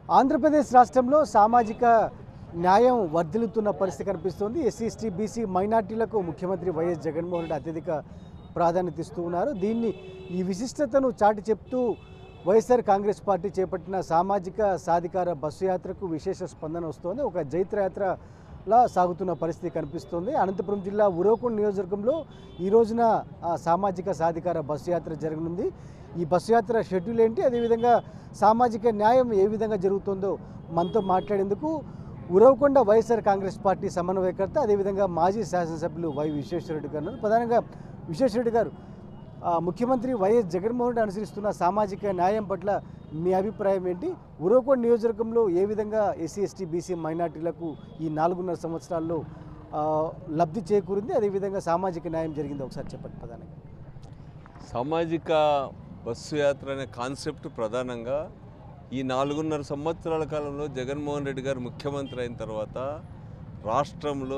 ఆంధ్రప్రదేశ్ రాష్ట్రంలో సామాజిక న్యాయం వర్ధిల్లుతున్న పరిస్థితి కనిపిస్తోంది ఎస్సీ ఎస్టీ బీసీ మైనార్టీలకు ముఖ్యమంత్రి వైఎస్ జగన్మోహన్ రెడ్డి అత్యధిక ప్రాధాన్యత ఇస్తూ ఉన్నారు దీన్ని ఈ విశిష్టతను చాటి చెప్తూ వైఎస్ఆర్ కాంగ్రెస్ పార్టీ చేపట్టిన సామాజిక సాధికార బస్సు యాత్రకు విశేష స్పందన వస్తోంది ఒక జైత్రయాత్రలా సాగుతున్న పరిస్థితి కనిపిస్తోంది అనంతపురం జిల్లా ఉరవకొండ నియోజకవర్గంలో ఈ రోజున ఆ సామాజిక సాధికార బస్సు యాత్ర జరగనుంది ఈ బస్సు యాత్ర షెడ్యూల్ ఏంటి అదేవిధంగా సామాజిక న్యాయం ఏ విధంగా జరుగుతుందో మనతో మాట్లాడేందుకు ఉరవకొండ వైఎస్ఆర్ కాంగ్రెస్ పార్టీ సమన్వయకర్త అదేవిధంగా మాజీ శాసనసభ్యులు వై విశ్వేశ్వరరెడ్డి గారు ఉన్నారు. ప్రధానంగా విశ్వేశ్వరరెడ్డి గారు ఆ, ముఖ్యమంత్రి వైఎస్ జగన్మోహన్ రెడ్డి అనుసరిస్తున్న సామాజిక న్యాయం పట్ల మీ అభిప్రాయం ఏంటి ఉరవకొండ నియోజకవర్గంలో ఏ విధంగా ఎస్సీ ఎస్టీ బీసీ మైనార్టీలకు ఈ నాలుగున్నర సంవత్సరాల్లో ఆ, లబ్ధి చేకూరింది అదేవిధంగా సామాజిక న్యాయం జరిగింది ఒకసారి చెప్పండి ప్రధానంగా సామాజిక బస్సు యాత్ర అనే కాన్సెప్ట్ ప్రధానంగా ఈ నాలుగున్నర సంవత్సరాల కాలంలో జగన్మోహన్ రెడ్డి గారు ముఖ్యమంత్రి అయిన తర్వాత రాష్ట్రంలో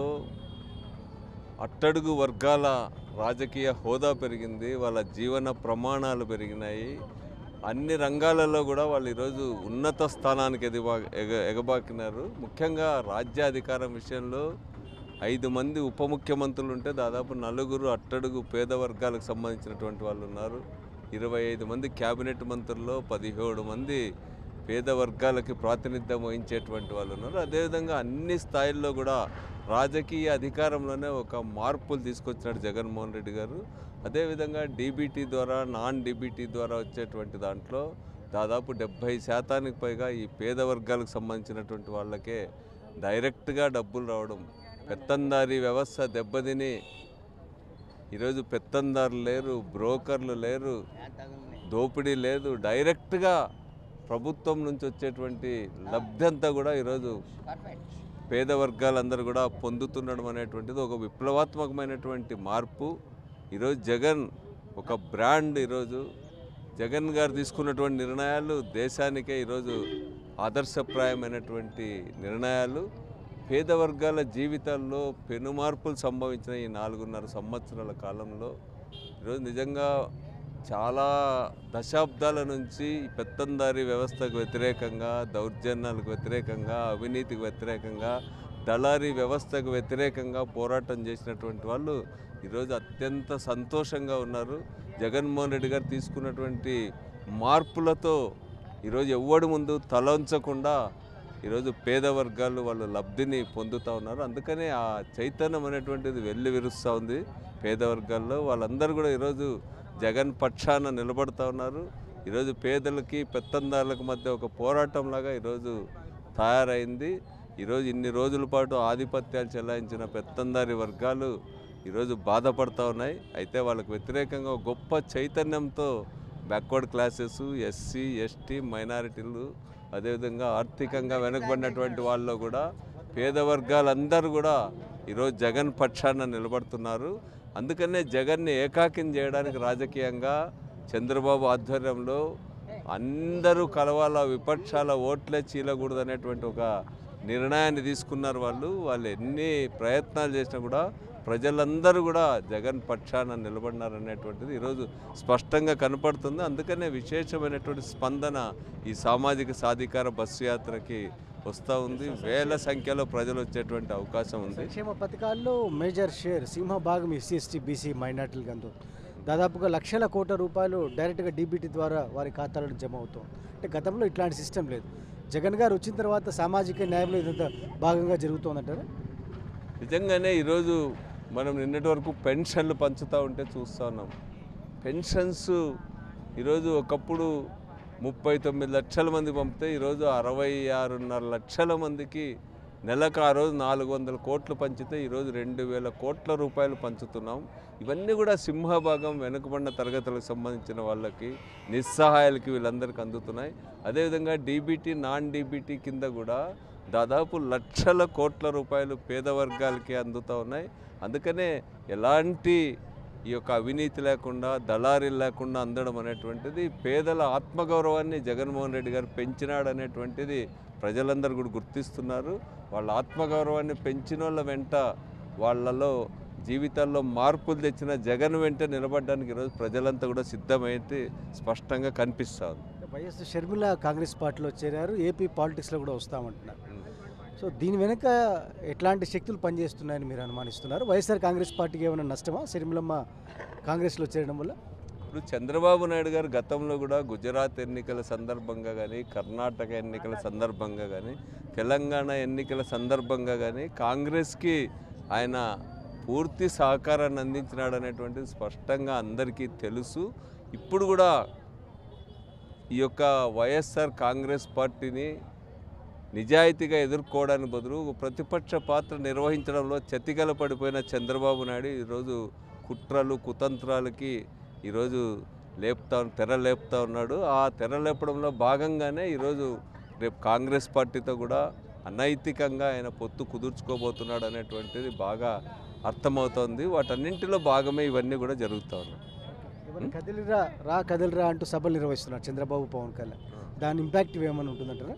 అట్టడుగు వర్గాల రాజకీయ హోదా పెరిగింది వాళ్ళ జీవన ప్రమాణాలు పెరిగినాయి అన్ని రంగాలలో కూడా వాళ్ళు ఈరోజు ఉన్నత స్థానానికి ఎదిబా ఎగ ఎగబాకినారు ముఖ్యంగా రాజ్యాధికారం విషయంలో ఐదు మంది ఉప ముఖ్యమంత్రులు ఉంటే దాదాపు నలుగురు అట్టడుగు పేద వర్గాలకు సంబంధించినటువంటి వాళ్ళు ఉన్నారు ఇరవై ఐదు మంది క్యాబినెట్ మంత్రుల్లో పదిహేడు మంది పేద వర్గాలకి ప్రాతినిధ్యం వహించేటువంటి వాళ్ళు ఉన్నారు అదేవిధంగా అన్ని స్థాయిల్లో కూడా రాజకీయ అధికారంలోనే ఒక మార్పులు తీసుకొచ్చినాడు జగన్మోహన్ రెడ్డి గారు అదేవిధంగా డీబీటీ ద్వారా నాన్ డీబీటీ ద్వారా వచ్చేటువంటి దాంట్లో దాదాపు డెబ్భై శాతానికి పైగా ఈ పేద వర్గాలకు సంబంధించినటువంటి వాళ్ళకే డైరెక్ట్గా డబ్బులు రావడం పెత్తందారీ వ్యవస్థ దెబ్బతిని ఈరోజు పెత్తందారులు లేరు బ్రోకర్లు లేరు దోపిడీ లేదు డైరెక్ట్గా ప్రభుత్వం నుంచి వచ్చేటువంటి లబ్ధి అంతా కూడా ఈరోజు పేద వర్గాలందరూ కూడా పొందుతుండడం అనేటువంటిది ఒక విప్లవాత్మకమైనటువంటి మార్పు ఈరోజు జగన్ ఒక బ్రాండ్ ఈరోజు జగన్ గారు తీసుకున్నటువంటి నిర్ణయాలు దేశానికే ఈరోజు ఆదర్శప్రాయమైనటువంటి నిర్ణయాలు పేద వర్గాల జీవితాల్లో పెను మార్పులు సంభవించిన ఈ నాలుగున్నర సంవత్సరాల కాలంలో ఈరోజు నిజంగా చాలా దశాబ్దాల నుంచి ఈ పెత్తందారీ వ్యవస్థకు వ్యతిరేకంగా దౌర్జన్యాలకు వ్యతిరేకంగా అవినీతికి వ్యతిరేకంగా దళారీ వ్యవస్థకు వ్యతిరేకంగా పోరాటం చేసినటువంటి వాళ్ళు ఈరోజు అత్యంత సంతోషంగా ఉన్నారు జగన్మోహన్ రెడ్డి గారు తీసుకున్నటువంటి మార్పులతో ఈరోజు ఎవ్వడి ముందు తలంచకుండా ఈరోజు పేద వర్గాలు వాళ్ళు లబ్ధిని పొందుతూ ఉన్నారు అందుకనే ఆ చైతన్యం అనేటువంటిది వెళ్ళి విరుస్తూ ఉంది పేద వర్గాల్లో వాళ్ళందరూ కూడా ఈరోజు జగన్ పక్షాన నిలబడుతూ ఉన్నారు ఈరోజు పేదలకి పెత్తందారులకు మధ్య ఒక పోరాటంలాగా ఈరోజు తయారైంది ఈరోజు ఇన్ని రోజుల పాటు ఆధిపత్యాలు చెలాయించిన పెత్తందారి వర్గాలు ఈరోజు బాధపడుతూ ఉన్నాయి అయితే వాళ్ళకు వ్యతిరేకంగా ఒక గొప్ప చైతన్యంతో బ్యాక్వర్డ్ క్లాసెస్ ఎస్సీ ఎస్టీ మైనారిటీలు అదేవిధంగా ఆర్థికంగా వెనుకబడినటువంటి వాళ్ళు కూడా పేద వర్గాలందరూ కూడా ఈరోజు జగన్ పక్షాన నిలబడుతున్నారు అందుకనే జగన్ని ఏకాకిం చేయడానికి రాజకీయంగా చంద్రబాబు ఆధ్వర్యంలో అందరూ కలవాల విపక్షాల ఓట్లే చీలకూడదు అనేటువంటి ఒక నిర్ణయాన్ని తీసుకున్నారు వాళ్ళు వాళ్ళు ఎన్ని ప్రయత్నాలు చేసినా కూడా ప్రజలందరూ కూడా జగన్ పక్షాన నిలబడినారనేటువంటిది ఈరోజు స్పష్టంగా కనపడుతుంది అందుకనే విశేషమైనటువంటి స్పందన ఈ సామాజిక సాధికార బస్సు యాత్రకి వస్తూ ఉంది వేల సంఖ్యలో ప్రజలు వచ్చేటువంటి అవకాశం ఉంది సంక్షేమ పథకాల్లో మేజర్ షేర్ సింహభాగం ఎస్సీ ఎస్టీ బీసీ మైనార్టీలకు అందు దాదాపుగా లక్షల కోట్ల రూపాయలు డైరెక్ట్గా డీబీటీ ద్వారా వారి ఖాతాలో జమ అవుతుంది అంటే గతంలో ఇట్లాంటి సిస్టమ్ లేదు జగన్ గారు వచ్చిన తర్వాత సామాజిక న్యాయంలో ఇదంతా భాగంగా జరుగుతోందంటారా నిజంగానే ఈరోజు మనం నిన్నటి వరకు పెన్షన్లు పంచుతూ ఉంటే చూస్తూ ఉన్నాం పెన్షన్స్ ఈరోజు ఒకప్పుడు ముప్పై తొమ్మిది లక్షల మంది పంపితే ఈరోజు అరవై ఆరున్నర లక్షల మందికి నెలకు ఆ రోజు నాలుగు వందల కోట్లు పంచితే ఈరోజు రెండు వేల కోట్ల రూపాయలు పంచుతున్నాం ఇవన్నీ కూడా సింహభాగం వెనుకబడిన తరగతులకు సంబంధించిన వాళ్ళకి నిస్సహాయాలకి వీళ్ళందరికీ అందుతున్నాయి అదేవిధంగా డీబీటీ నాన్ డీబీటీ కింద కూడా దాదాపు లక్షల కోట్ల రూపాయలు పేద వర్గాలకి అందుతూ ఉన్నాయి అందుకనే ఎలాంటి ఈ యొక్క అవినీతి లేకుండా దళారీలు లేకుండా అందడం అనేటువంటిది పేదల ఆత్మగౌరవాన్ని జగన్మోహన్ రెడ్డి గారు పెంచినాడు అనేటువంటిది ప్రజలందరూ కూడా గుర్తిస్తున్నారు వాళ్ళ ఆత్మగౌరవాన్ని పెంచిన వాళ్ళ వెంట వాళ్ళలో జీవితాల్లో మార్పులు తెచ్చిన జగన్ వెంట నిలబడడానికి ఈరోజు ప్రజలంతా కూడా సిద్ధమైతే స్పష్టంగా కనిపిస్తూ ఉంది వైఎస్ షర్మిల కాంగ్రెస్ పార్టీలో చేరారు ఏపీ పాలిటిక్స్లో కూడా వస్తామంటున్నారు సో దీని వెనుక ఎట్లాంటి శక్తులు పనిచేస్తున్నాయని మీరు అనుమానిస్తున్నారు వైఎస్ఆర్ కాంగ్రెస్ పార్టీకి ఏమైనా నష్టమా షర్మిలమ్మ కాంగ్రెస్లో చేరడం వల్ల ఇప్పుడు చంద్రబాబు నాయుడు గారు గతంలో కూడా గుజరాత్ ఎన్నికల సందర్భంగా కానీ కర్ణాటక ఎన్నికల సందర్భంగా కానీ తెలంగాణ ఎన్నికల సందర్భంగా కానీ కాంగ్రెస్కి ఆయన పూర్తి సహకారాన్ని అందించినాడు అనేటువంటిది స్పష్టంగా అందరికీ తెలుసు ఇప్పుడు కూడా ఈ యొక్క వైఎస్ఆర్ కాంగ్రెస్ పార్టీని నిజాయితీగా ఎదుర్కోవడానికి బదులు ఒక ప్రతిపక్ష పాత్ర నిర్వహించడంలో చతికల పడిపోయిన చంద్రబాబు నాయుడు ఈరోజు కుట్రలు కుతంత్రాలకి ఈరోజు లేపుతా తెర లేపుతా ఉన్నాడు ఆ తెర లేపడంలో భాగంగానే ఈరోజు రేపు కాంగ్రెస్ పార్టీతో కూడా అనైతికంగా ఆయన పొత్తు కుదుర్చుకోబోతున్నాడు అనేటువంటిది బాగా అర్థమవుతోంది వాటన్నింటిలో భాగమే ఇవన్నీ కూడా జరుగుతూ ఉన్నాయి ఇవన్నీ కదిలిరా రా కదిలిరా అంటూ సభలు నిర్వహిస్తున్నారు చంద్రబాబు పవన్ కళ్యాణ్ దాని ఇంపాక్ట్ ఏమైనా ఉంటుందంటారా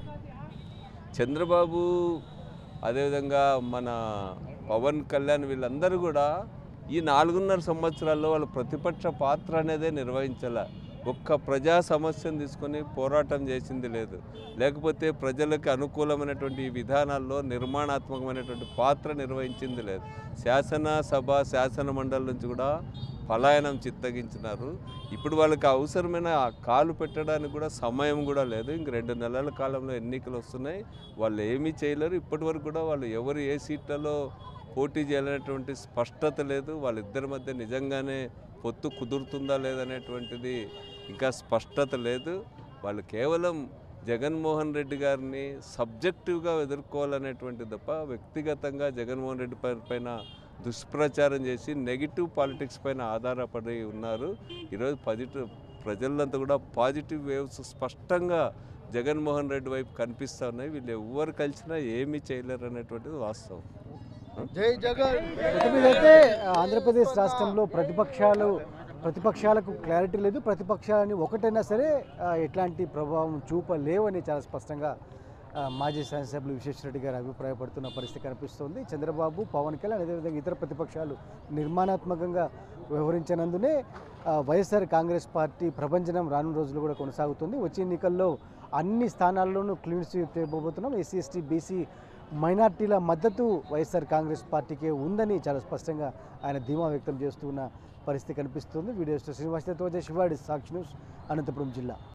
చంద్రబాబు అదేవిధంగా మన పవన్ కళ్యాణ్ వీళ్ళందరూ కూడా ఈ నాలుగున్నర సంవత్సరాల్లో వాళ్ళ ప్రతిపక్ష పాత్ర అనేదే నిర్వహించాల ఒక్క ప్రజా సమస్యను తీసుకొని పోరాటం చేసింది లేదు లేకపోతే ప్రజలకు అనుకూలమైనటువంటి ఈ విధానాల్లో నిర్మాణాత్మకమైనటువంటి పాత్ర నిర్వహించింది లేదు శాసనసభ శాసన మండలి నుంచి కూడా పలాయనం చిత్తగించినారు ఇప్పుడు వాళ్ళకి అవసరమైన ఆ కాలు పెట్టడానికి కూడా సమయం కూడా లేదు ఇంక రెండు నెలల కాలంలో ఎన్నికలు వస్తున్నాయి వాళ్ళు ఏమీ చేయలేరు ఇప్పటి వరకు కూడా వాళ్ళు ఎవరు ఏ సీట్లలో పోటీ చేయాలనేటువంటి స్పష్టత లేదు వాళ్ళిద్దరి మధ్య నిజంగానే పొత్తు కుదురుతుందా లేదనేటువంటిది ఇంకా స్పష్టత లేదు వాళ్ళు కేవలం జగన్మోహన్ రెడ్డి గారిని సబ్జెక్టివ్గా ఎదుర్కోవాలనేటువంటి తప్ప వ్యక్తిగతంగా జగన్మోహన్ రెడ్డి పై- పైన దుష్ప్రచారం చేసి నెగిటివ్ పాలిటిక్స్ పైన ఆధారపడి ఉన్నారు ఈరోజు పాజిటివ్ ప్రజలంతా కూడా పాజిటివ్ వేవ్స్ స్పష్టంగా జగన్మోహన్ రెడ్డి వైపు కనిపిస్తూ ఉన్నాయి వీళ్ళు ఎవరు కలిసినా ఏమీ చేయలేరు అనేటువంటిది వాస్తవం మొత్తం మీద అయితే ఆంధ్రప్రదేశ్ రాష్ట్రంలో ప్రతిపక్షాలు ప్రతిపక్షాలకు క్లారిటీ లేదు ప్రతిపక్షాలని ఒకటైనా సరే ఆ, ఎట్లాంటి ప్రభావం చూపలేవని చాలా స్పష్టంగా ఆ, మాజీ శాసనసభ్యులు విశ్వేశ్వరరెడ్డి గారు అభిప్రాయపడుతున్న పరిస్థితి కనిపిస్తోంది చంద్రబాబు పవన్ కళ్యాణ్ అదేవిధంగా ఇతర ప్రతిపక్షాలు నిర్మాణాత్మకంగా వ్యవహరించినందునే ఆ, వైఎస్ఆర్ కాంగ్రెస్ పార్టీ ప్రభంజనం రానున్న రోజులు కూడా కొనసాగుతుంది వచ్చే ఎన్నికల్లో అన్ని స్థానాల్లోనూ క్లీన్ స్వీప్ చేయబోతున్నాం ఎస్సీ ఎస్టీ బీసీ మైనార్టీల మద్దతు వైఎస్ఆర్ కాంగ్రెస్ పార్టీకే ఉందని చాలా స్పష్టంగా ఆయన ధీమా వ్యక్తం చేస్తున్న పరిస్థితి కనిపిస్తుంది వీడియో శ్రీనివాస్ తోజ శివాడి సాక్షి న్యూస్ అనంతపురం జిల్లా